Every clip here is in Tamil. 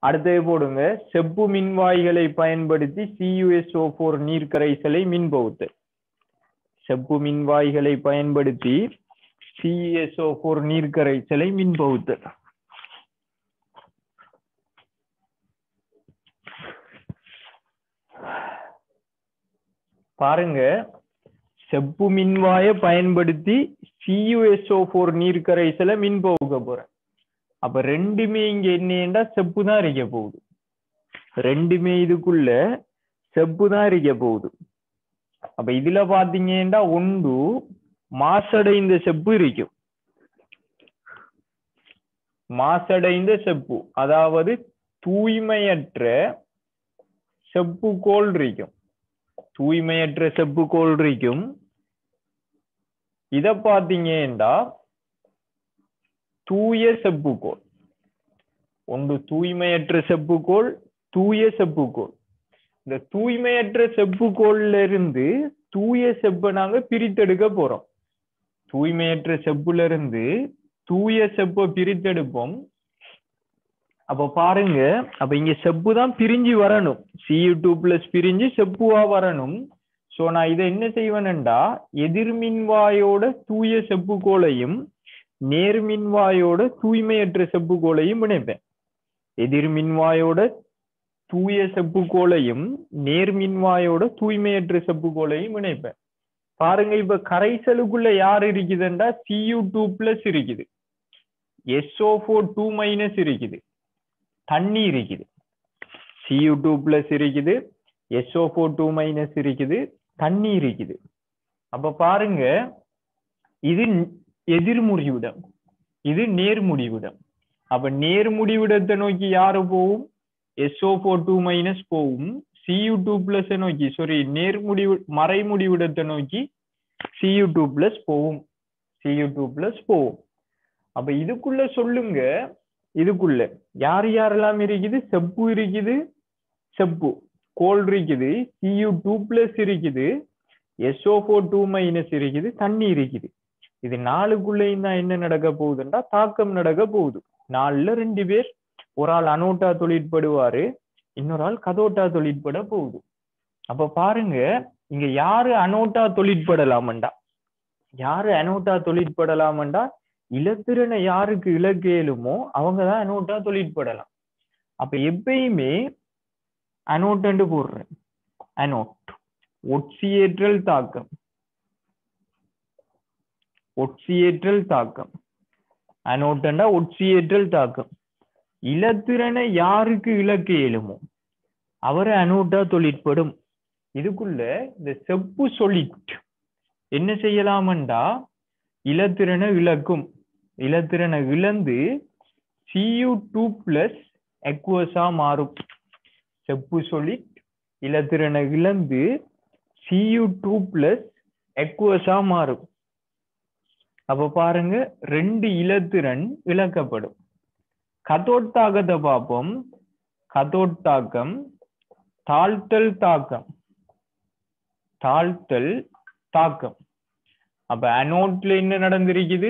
அடுத்தது போடுங்க செப்பு மின்வாய்களை பயன்படுத்தி சியுஎஸ்ஓ போர் நீர் கரைசலை மின்பகுத்தல் செப்பு மின்வாய்களை பயன்படுத்தி சிஎஸ்ஓ போர் நீர் கரைசலை மின்பகுத்தல் பாருங்க செப்பு மின்வாயை பயன்படுத்தி சியுஎஸ்ஓ போர் நீர் கரைசலை மின்பகுக்க போறேன் அப்ப ரெண்டுமே இங்க என்னன்னா செப்பு தான் இருக்க போகுது ரெண்டுமே இதுக்குள்ள செப்பு தான் இருக்க போகுது அப்ப இதுல பாத்தீங்கன்னா ஒன்று மாசடைந்த செப்பு இருக்கும் மாசடைந்த செப்பு அதாவது தூய்மையற்ற செப்பு கோல் இருக்கும் தூய்மையற்ற செப்பு கோல் இருக்கும் இத பாத்தீங்கன்னா தூய செப்புக்கோள் ஒன்று தூய்மையற்ற செப்புக்கோள் தூய செப்புக்கோள் இந்த தூய்மையற்ற செப்புக்கோள்ல இருந்து தூய செப்பை நாங்க பிரித்தெடுக்க போறோம் தூய்மையற்ற செப்புல இருந்து தூய செப்பை பிரித்தெடுப்போம் அப்ப பாருங்க அப்ப இங்க செப்பு தான் பிரிஞ்சு வரணும் சியு டூ பிளஸ் பிரிஞ்சு செப்புவா வரணும் சோ நான் இதை என்ன செய்வேன்டா எதிர்மின்வாயோட தூய செப்புக்கோளையும் நேர்மின்வாயோட தூய்மையற்ற செப்புக்கோளையும் இணைப்பேன் எதிர்மின்வாயோட தூய செப்புக்கோளையும் நேர்மின்வாயோட தூய்மையற்ற செப்புக்கோளையும் இணைப்பேன் பாருங்க இப்ப கரைசலுக்குள்ள யார் இருக்குதுன்றா சியூ டூ பிளஸ் இருக்குது எஸ்ஓ ஃபோர் டூ மைனஸ் இருக்குது தண்ணி இருக்குது சியூ டூ பிளஸ் இருக்குது எஸ்ஓ ஃபோர் டூ மைனஸ் இருக்குது தண்ணி இருக்குது அப்ப பாருங்க இது எதிர்முடிவிடம் இது நேர்முடிவிடம் அப்ப நேர்முடிவிடத்தை நோக்கி யாரு போகும் எஸ்ஓ ஃபோர் டூ மைனஸ் போகும் சியு டூ பிளஸ் நோக்கி சாரி நேர்முடிவு மறைமுடிவிடத்தை நோக்கி சியு டூ பிளஸ் போகும் சியு டூ பிளஸ் போகும் அப்ப இதுக்குள்ள சொல்லுங்க இதுக்குள்ள யார் யாரெல்லாம் இருக்குது செப்பு இருக்குது செப்பு கோல் இருக்குது சியு டூ பிளஸ் இருக்குது எஸ்ஓ ஃபோர் டூ மைனஸ் இருக்குது தண்ணி இருக்குது இது நாளுக்குள்ளேயும் தான் என்ன நடக்க போகுதுன்றா தாக்கம் நடக்க போகுது நாலுல ரெண்டு பேர் ஒரு ஆள் அனோட்டா தொழிற்படுவாரு இன்னொரு ஆள் கதோட்டா தொழிற்பட போகுது அப்ப பாருங்க இங்க யாரு அனோட்டா தொழிற்படலாமண்டா யாரு அனோட்டா தொழிற்படலாமண்டா இலத்திறனை யாருக்கு இலக்கு இயலுமோ அவங்க தான் அனோட்டா தொழிற்படலாம் அப்ப எப்பயுமே அனோட்டன்ட்டு போடுறேன் அனோட் ஒட்சியேற்றல் தாக்கம் ஒட்சியேற்றல் தாக்கம் அனோட்டண்டா ஒட்சியேற்றல் தாக்கம் இலத்திறனை யாருக்கு இலக்கு இயலுமோ அவரை அனோட்டா தொழிற்படும் இதுக்குள்ள இந்த செப்பு சொலிட் என்ன செய்யலாமண்டா இலத்திறனை இழக்கும் இலத்திறனை இழந்து சியு டூ பிளஸ் எக்வஸா மாறும் செப்பு சொலிட் இலத்திறனை இழந்து சியு டூ பிளஸ் எக்வஸா மாறும் அப்ப பாருங்க ரெண்டு இலத்திறன் இழக்கப்படும் கதோட் தாக்கத்தை பார்ப்போம் கதோட் தாக்கம் தாழ்த்தல் தாக்கம் தாழ்த்தல் தாக்கம் அப்ப அனோட்ல என்ன நடந்திருக்குது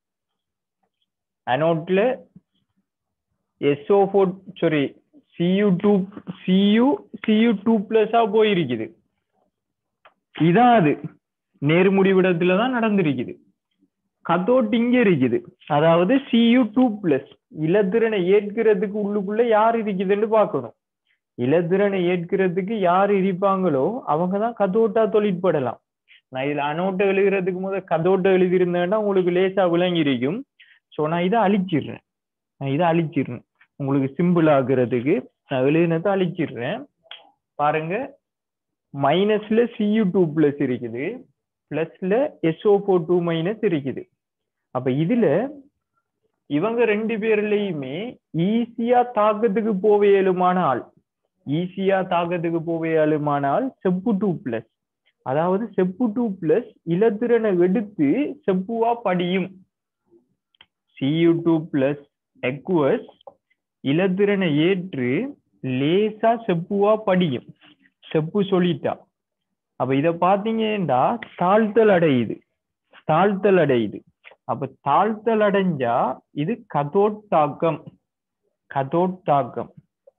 அனோட்ல S O four sorry C U two C U C U two பிளஸா போயிருக்குது இதான் அது நேர்முடிவிடத்துல தான் நடந்திருக்குது கதோட் இங்க இருக்குது அதாவது சியு டூ பிளஸ் இலத்திறனை ஏற்கிறதுக்கு உள்ளுக்குள்ள யார் இருக்குதுன்னு பார்க்கணும் இலத்திறனை ஏற்கிறதுக்கு யார் இருப்பாங்களோ அவங்க தான் கதோட்டா தொழிற்படலாம் நான் இதுல அனோட்டை எழுதுறதுக்கு முதல் கதோட்டை எழுதியிருந்தேன்னா உங்களுக்கு லேசா விளங்கி இருக்கும் ஸோ நான் இதை அழிச்சிடுறேன் நான் இதை அழிச்சிடுறேன் உங்களுக்கு சிம்பிள் ஆகுறதுக்கு நான் எழுதினதை அழிச்சிடுறேன் பாருங்க மைனஸ்ல சியு டூ பிளஸ் இருக்குது பிளஸ்ல எஸ்ஓ ஃபோர் டூ மைனஸ் இருக்குது அப்ப இதுல இவங்க ரெண்டு பேர்லயுமே ஈஸியா தாக்கத்துக்கு போக இயலுமான ஆள் ஈஸியா தாக்கத்துக்கு போக இயலுமான ஆள் செப்பு டூ பிளஸ் அதாவது செப்பு டூ பிளஸ் இலத்திறனை எடுத்து செப்புவா படியும் சியு டூ பிளஸ் எக்வஸ் இலத்திறனை ஏற்று லேசா செப்புவா படியும் செப்பு சொல்லிட்டா அப்ப இத பாத்தீங்கன்னா தாழ்த்தல் அடையுது தாழ்த்தல் அடையுது அப்ப தாழ்த்தல் அடைஞ்சா இது கதோட் தாக்கம் கதோட் தாக்கம்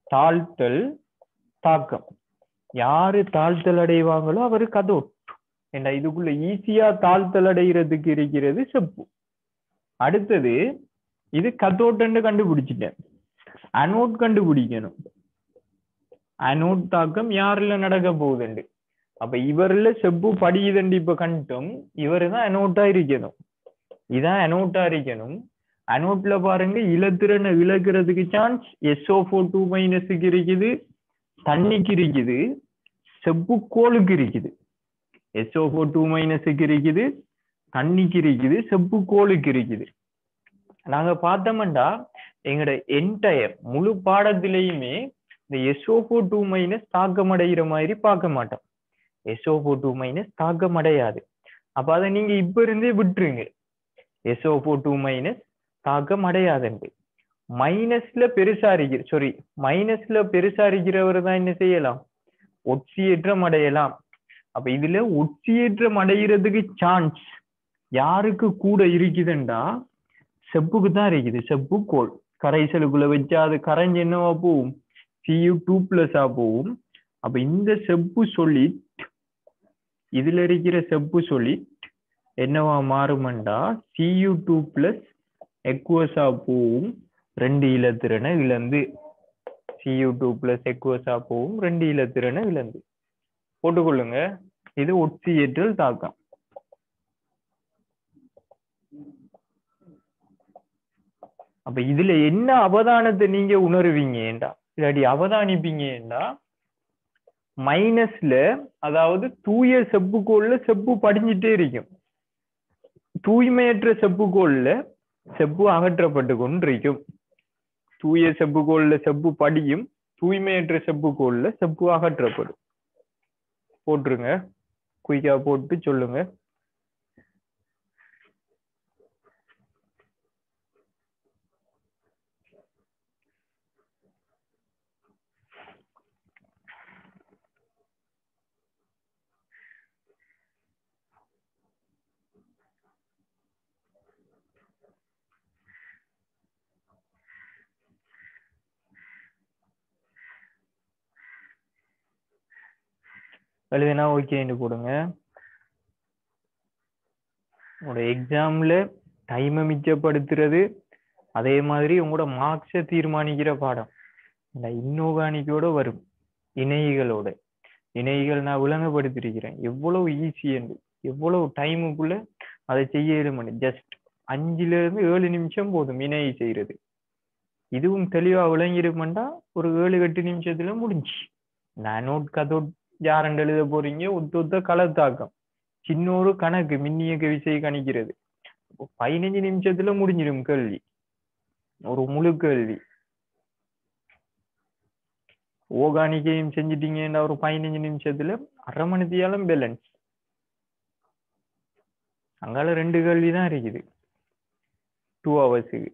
தாழ்த்தல் தாக்கம் யாரு தாழ்த்தல் அடைவாங்களோ அவரு கதோட் ஏண்டா இதுக்குள்ள ஈஸியா தாழ்த்தல் அடைகிறதுக்கு இருக்கிறது செப்பு அடுத்தது இது கதோட்டன்னு கண்டுபிடிச்சிட்டேன் அனோட் கண்டுபிடிக்கணும் அனோட் தாக்கம் யாருல நடக்க போகுதுண்டு அப்ப இவர்ல செப்பு படியுதுண்டு இப்ப கண்டோம் இவரு தான் அனோட்டா இருக்கணும் இதான் அனோட்டா இருக்கணும் அனோட்ல பாருங்க இலத்திறனை விளக்குறதுக்கு சான்ஸ் எஸ்ஓ ஃபோர் டூ மைனஸுக்கு இருக்குது தண்ணிக்கு இருக்குது செப்பு கோளுக்கு இருக்குது எஸ்ஓ ஃபோர் டூ மைனஸுக்கு இருக்குது தண்ணிக்கு இருக்குது செப்பு கோளுக்கு இருக்குது நாங்க பார்த்தோம்டா எங்களோட என்டையர் முழு பாடத்திலையுமே இந்த எஸ்ஓ ஃபோர் டூ மைனஸ் தாக்கம் அடைகிற மாதிரி பார்க்க மாட்டோம் எஸ்ஓ ஃபோர் டூ மைனஸ் தாக்கம் அடையாது அப்ப அதை நீங்க இப்ப இருந்தே விட்டுருங்க எஸ்ஓ ஃபோர் டூ மைனஸ் தாக்கம் அடையாதுண்டு மைனஸ்ல பெருசா இருக்கிற சாரி மைனஸ்ல பெருசா இருக்கிறவர் தான் என்ன செய்யலாம் ஒட்சியேற்றம் அடையலாம் அப்ப இதுல ஒட்சியேற்றம் அடைகிறதுக்கு சான்ஸ் யாருக்கு கூட இருக்குதுண்டா செப்புக்கு தான் இருக்குது செப்பு கோல் கரைசலுக்குள்ள வச்சா அது கரைஞ்சு என்னவா போகும் சியு டூ பிளஸா போகும் அப்ப இந்த செப்பு சொல்லிட் இதுல இருக்கிற செப்பு சொல்லிட் என்னவா மாறுமெண்டா சியு டூ பிளஸ் எக்வஸா போகும் ரெண்டு இலத்திறனை இழந்து சியு டூ பிளஸ் எக்வஸா போகும் ரெண்டு இலத்திறனை இழந்து போட்டுக்கொள்ளுங்க இது ஒட்சியேற்றல் தாக்கம் அப்ப இதுல என்ன அவதானத்தை நீங்க உணருவீங்கடா இல்லாட்டி அவதானிப்பீங்கடா மைனஸ்ல அதாவது தூய செப்புக்கோல்ல செப்பு படிஞ்சிட்டே இருக்கும் தூய்மையற்ற செப்புக்கோல்ல செப்பு அகற்றப்பட்டு கொண்டிருக்கும் தூய செப்புக்கோல்ல செப்பு படியும் தூய்மையற்ற செப்புக்கோல்ல செப்பு அகற்றப்படும் போட்டுருங்க குயிக்கா போட்டு சொல்லுங்க எழுதுனா ஓகேன்னு போடுங்க உங்களோட எக்ஸாம்ல டைமை மிச்சப்படுத்துறது அதே மாதிரி உங்களோட மார்க்ஸை தீர்மானிக்கிற பாடம் இந்த இன்னோகானிக்கோட வரும் இணைகளோட இணைகள் நான் விளங்கப்படுத்திருக்கிறேன் எவ்வளவு ஈஸி என்று எவ்வளவு டைமுக்குள்ள அதை செய்ய இயலுமனு ஜஸ்ட் அஞ்சுல இருந்து ஏழு நிமிஷம் போதும் இணை செய்யறது இதுவும் தெளிவா விளங்கிருமெண்டா ஒரு ஏழு எட்டு நிமிஷத்துல முடிஞ்சு நான் நோட் கதோட் யாரண்டு எழுத போறீங்க ஒத்த ஒத்த களத்தாக்கம் சின்ன ஒரு கணக்கு மின்னியக்க விசை கணிக்கிறது பதினஞ்சு நிமிஷத்துல முடிஞ்சிடும் கேள்வி ஒரு முழு கேள்வி ஓகானிக்கையும் செஞ்சிட்டீங்கன்னா ஒரு பதினஞ்சு நிமிஷத்துல அரை மணித்தியாலும் பேலன்ஸ் அங்கால ரெண்டு கேள்வி தான் இருக்குது டூ ஹவர்ஸுக்கு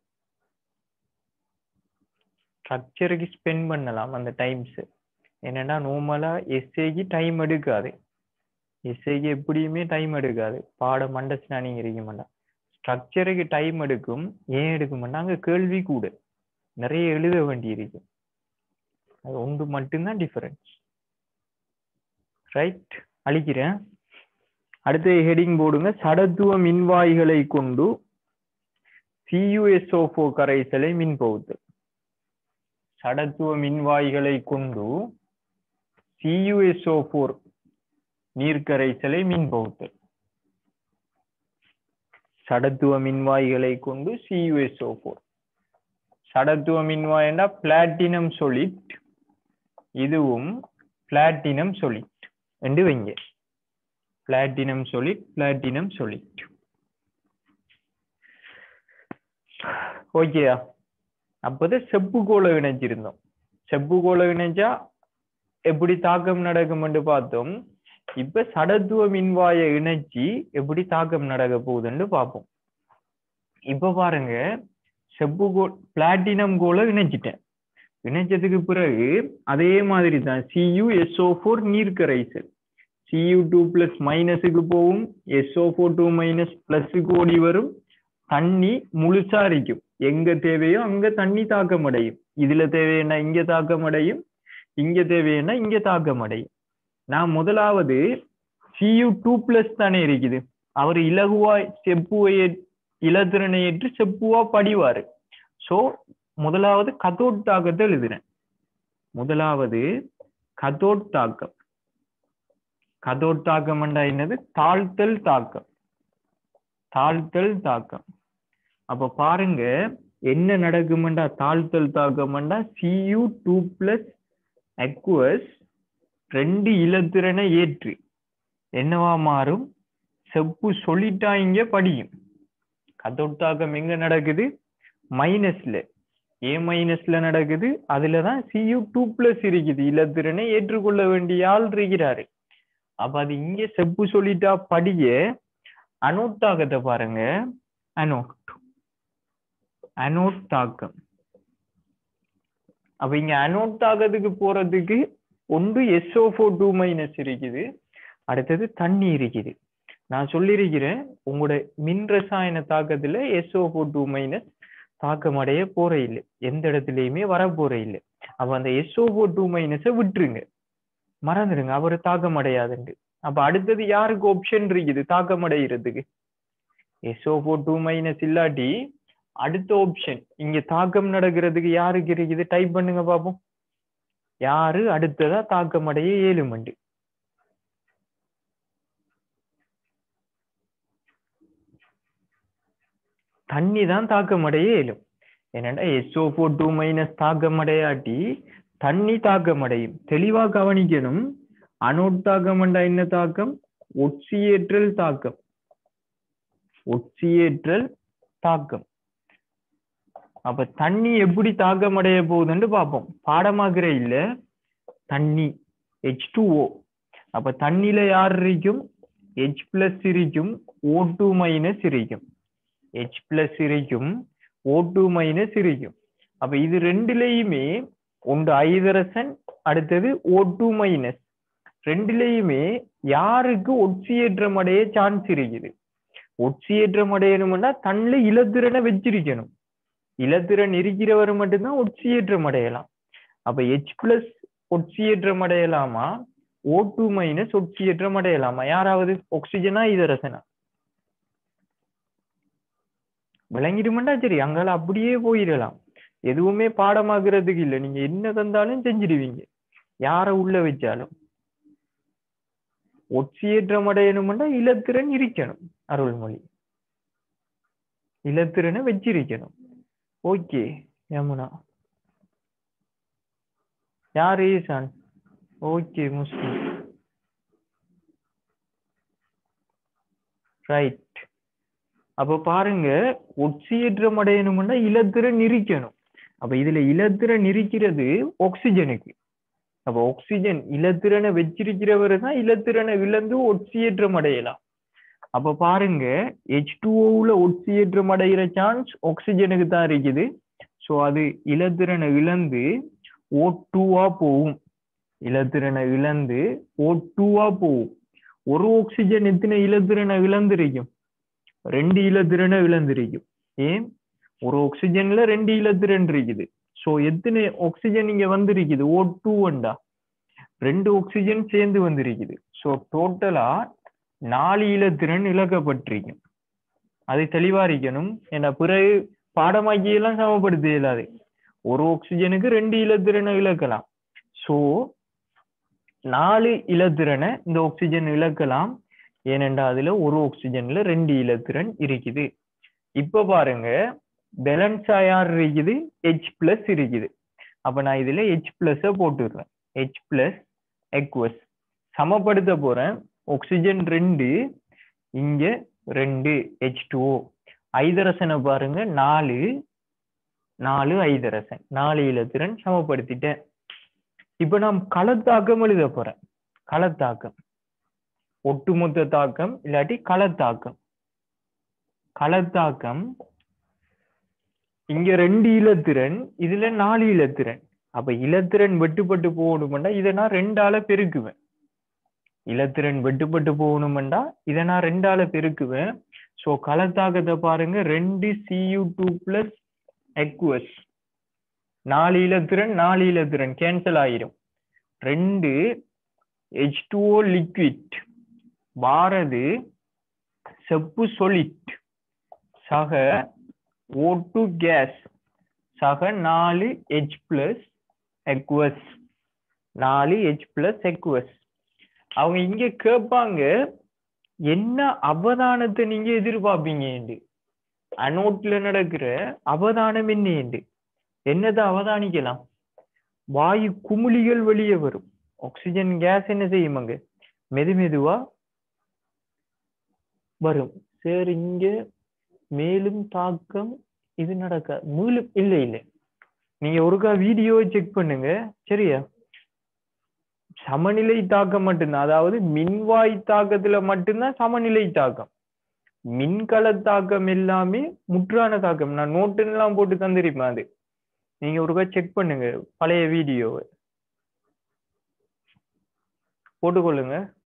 ஸ்ட்ரக்சருக்கு ஸ்பெண்ட் பண்ணலாம் அந்த டைம்ஸ் என்னன்னா நார்மலா எஸ்ஏக்கு டைம் எடுக்காது எஸ்ஏக்கு எப்படியுமே டைம் எடுக்காது பாடம் அண்டர்ஸ்டாண்டிங் இருக்க மாட்டான் ஸ்ட்ரக்சருக்கு டைம் எடுக்கும் ஏன் எடுக்க மாட்டாங்க அங்க கேள்வி கூட நிறைய எழுத வேண்டி இருக்கு அது ஒன்று மட்டும்தான் டிஃபரன்ஸ் ரைட் அழிக்கிறேன் அடுத்த ஹெடிங் போடுங்க சடத்துவ மின்வாய்களை கொண்டு சியுஎஸ்ஓ கரைசலை மின் பகுத்தல் சடத்துவ மின்வாய்களை கொண்டு சியுஎஸ்ஓ போர் நீர்க்கரைசலை மின் பகுத்தல் சடத்துவ மின்வாய்களை கொண்டு சியுஎஸ்ஓ போர் சடத்துவ மின்வாய்னா பிளாட்டினம் சொலிட் இதுவும் பிளாட்டினம் சொலிட் என்று வைங்க பிளாட்டினம் சொலிட் பிளாட்டினம் சொலிட் ஓகேயா அப்போதான் செப்புகோலை இணைச்சிருந்தோம் செப்புகோலை இணைச்சா எப்படி தாக்கம் நடக்கும்னு பார்த்தோம் இப்ப சடத்துவ மின்வாயை இணைச்சி எப்படி தாக்கம் நடக்க போகுதுன்னு பார்ப்போம் இப்ப பாருங்க செப்பு கோல் பிளாட்டினம் கோலை இணைச்சிட்டேன் இணைச்சதுக்கு பிறகு அதே மாதிரி தான் சியு எஸ்ஓ ஃபோர் நீர்க்கரைசல் சியு டூ பிளஸ் மைனஸுக்கு போகும் எஸ்ஓ ஃபோர் டூ மைனஸ் பிளஸுக்கு ஓடி வரும் தண்ணி முழுசா இருக்கும் எங்க தேவையோ அங்க தண்ணி தாக்கம் அடையும் இதுல தேவைன்னா இங்க தாக்கம் அடையும் இங்க தேவைன்னா இங்க தாக்கம் அடையும் நான் முதலாவது சியு டூ பிளஸ் தானே இருக்குது அவர் இலகுவா செப்புவை இலத்திறனை ஏற்று செப்புவா படிவாரு சோ முதலாவது கதோட் தாக்கத்தை எழுதுறேன் முதலாவது கதோட் தாக்கம் கதோட் தாக்கம் என்னது தாழ்த்தல் தாக்கம் தாழ்த்தல் தாக்கம் அப்ப பாருங்க என்ன நடக்குமெண்டா தாழ்த்தல் தாக்கம்ண்டா சியு டூ பிளஸ் அக்வஸ் ரெண்டு இலத்திறனை ஏற்று என்னவா மாறும் செப்பு சொல்லிட்டா இங்க படியும் கதோட் தாக்கம் எங்க நடக்குது மைனஸ்ல ஏ மைனஸ்ல நடக்குது அதுலதான் சியு டூ பிளஸ் இருக்குது இலத்திறனை ஏற்றுக்கொள்ள வேண்டிய ஆள் இருக்கிறாரு அப்ப அது இங்க செப்பு சொல்லிட்டா படிய அனோட் தாக்கத்தை பாருங்க அனோட் அனோட் தாக்கம் அப்ப இங்க அனோட் தாக்கத்துக்கு போறதுக்கு ஒன்று எஸ்ஓ ஃபோர் டூ மைனஸ் இருக்குது அடுத்தது தண்ணி இருக்குது நான் சொல்லியிருக்கிறேன் உங்களோட மின் ரசாயன தாக்கத்துல எஸ்ஓ ஃபோர் டூ மைனஸ் தாக்கம் அடைய போற இல்லை எந்த இடத்துலயுமே வர போற இல்லை அப்ப அந்த எஸ்ஓ ஃபோர் டூ மைனஸை விட்டுருங்க மறந்துடுங்க அவர் தாக்கம் அடையாதுண்டு அப்ப அடுத்தது யாருக்கு ஆப்ஷன் இருக்குது தாக்கம் அடைகிறதுக்கு எஸ்ஓ ஃபோர் டூ மைனஸ் இல்லாட்டி அடுத்த ஆப்ஷன் இங்க தாக்கம் நடக்கிறதுக்கு யாருக்கு இருக்குது டைப் பண்ணுங்க பாப்போம் யாரு அடுத்ததா தாக்கம் அடைய ஏழு மண்டு தண்ணி தான் தாக்கம் அடைய இயலும் என்னடா எஸ்ஓ ஃபோர் டூ மைனஸ் தாக்கம் அடையாட்டி தண்ணி தாக்கம் அடையும் தெளிவா கவனிக்கணும் அனோட் தாக்கம் என்ன தாக்கம் ஒட்சியேற்றல் தாக்கம் ஒட்சியேற்றல் தாக்கம் அப்ப தண்ணி எப்படி தாக்கம் அடைய போகுதுன்னு பார்ப்போம் பாடமாக்குற இல்ல தண்ணி ஹெச் டூ ஓ அப்ப தண்ணியில யார் இருக்கும் ஹெச் பிளஸ் இருக்கும் ஓ டூ மைனஸ் இருக்கும் ஹெச் பிளஸ் இருக்கும் ஓ டூ மைனஸ் இருக்கும் அப்ப இது ரெண்டுலயுமே ஒன்று ஐதரசன் அடுத்தது ஓ டூ மைனஸ் ரெண்டுலயுமே யாருக்கு ஒட்சியேற்றம் அடைய சான்ஸ் இருக்குது ஒட்சியேற்றம் அடையணும்னா தன்னில இலத்திறனை வச்சிருக்கணும் இலத்திறன் இருக்கிறவர் மட்டும்தான் ஒட்சியேற்றம் அடையலாம் அப்ப ஹெச் பிளஸ் ஒட்சியேற்றம் அடையலாமா ஓ டூ மைனஸ் ஒட்சியேற்றம் அடையலாமா யாராவது ஆக்சிஜனா இதரசனா விளங்கிடுமெண்டா சரி அங்கால அப்படியே போயிடலாம் எதுவுமே பாடமாக்குறதுக்கு இல்லை நீங்க என்ன தந்தாலும் செஞ்சிடுவீங்க யார உள்ள வச்சாலும் ஒட்சியேற்றம் அடையணும்னா இலத்திறன் இருக்கணும் அருள்மொழி இலத்திறனை வச்சிருக்கணும் ஓகே யமுனா யார் ஈசான் ஓகே முஸ்லிம் ரைட் அப்ப பாருங்க ஒட்சியேற்றம் அடையணும்னா இலத்திறன் இருக்கணும் அப்ப இதுல இலத்திறன் இருக்கிறது ஆக்சிஜனுக்கு அப்ப ஆக்சிஜன் இலத்திறனை வச்சிருக்கிறவர் தான் இலத்திறனை இழந்து ஒட்சியேற்றம் அடையலாம் அப்ப பாருங்க ஹெச் டூஓல ஒட்சியேற்றம் அடைகிற சான்ஸ் ஆக்சிஜனுக்கு தான் இருக்குது ஸோ அது இலத்திறனை இழந்து ஓ டூவா போகும் இலத்திறனை இழந்து ஓ டூவா போகும் ஒரு ஆக்சிஜன் எத்தனை இலத்திறனை இழந்திருக்கும் ரெண்டு இலத்திறனை இழந்திருக்கும் ஏன் ஒரு ஆக்சிஜன்ல ரெண்டு இலத்திறன் இருக்குது ஸோ எத்தனை ஆக்சிஜன் இங்க வந்திருக்குது ஓ டூ ஒண்டா ரெண்டு ஆக்சிஜன் சேர்ந்து வந்திருக்குது ஸோ டோட்டலா நாலு இலத்திறன் இழக்கப்பட்டிருக்கும் அது தெளிவா இருக்கணும் ஏன்னா பிறகு பாடமாக்கியெல்லாம் சமப்படுத்த இயலாது ஒரு ஆக்சிஜனுக்கு ரெண்டு இலத்திறனை இழக்கலாம் ஸோ நாலு இலத்திறனை இந்த ஆக்சிஜன் இழக்கலாம் ஏனென்றா அதுல ஒரு ஆக்சிஜன்ல ரெண்டு இலத்திறன் இருக்குது இப்ப பாருங்க பேலன்ஸா யார் இருக்குது ஹெச் பிளஸ் இருக்குது அப்ப நான் இதுல ஹெச் பிளஸ் போட்டுடுறேன் ஹெச் பிளஸ் எக்வஸ் சமப்படுத்த போறேன் ஆக்சிஜன் ரெண்டு இங்க ரெண்டு ஹெச் டூ ஐதரசனை பாருங்க நாலு நாலு ஐதரசன் நாலு இலத்திறன் சமப்படுத்திட்டேன் இப்ப நான் களத்தாக்கம் எழுத போறேன் களத்தாக்கம் ஒட்டுமொத்த தாக்கம் இல்லாட்டி களத்தாக்கம் களத்தாக்கம் இங்க ரெண்டு இலத்திறன் இதுல நாலு இலத்திறன் அப்ப இலத்திறன் வெட்டுப்பட்டு போகணும்னா இதை நான் ரெண்டால பெருக்குவேன் இலத்திறன் வெட்டுப்பட்டு போகணும்டா இதை நான் ரெண்டால பெருக்குவேன் ஸோ களத்தாக்கத்தை பாருங்க ரெண்டு சியூ டூ பிளஸ் எக்வஸ் நாலு இலத்திரன் நாலு இலத்திரன் கேன்சல் ஆயிரும் ரெண்டு ஹெச் டூஓ லிக்விட் வாரது செப்பு சொலிட் சக ஓ டூ கேஸ் சக நாலு ஹெச் பிளஸ் எக்வஸ் நாலு ஹெச் பிளஸ் எக்வஸ் அவங்க இங்க கேட்பாங்க என்ன அவதானத்தை நீங்க எதிர்பார்ப்பீங்க அனோட்ல நடக்கிற அவதானம் என்ன என்னதை அவதானிக்கலாம் வாயு குமிழிகள் வெளியே வரும் ஆக்சிஜன் கேஸ் என்ன செய்யும் அங்க மெது மெதுவா வரும் சரி இங்க மேலும் தாக்கம் இது நடக்க மேலும் இல்லை இல்லை நீங்க ஒருக்கா வீடியோவை செக் பண்ணுங்க சரியா சமநிலை தாக்கம் மட்டும்தான் அதாவது மின்வாய் தாக்கத்துல மட்டும்தான் சமநிலை தாக்கம் மின்கல தாக்கம் எல்லாமே முற்றான தாக்கம் நான் நோட்டுன்னு எல்லாம் போட்டு தந்திருப்பேன் அது நீங்க ஒருக்கா செக் பண்ணுங்க பழைய வீடியோவை போட்டுக்கொள்ளுங்க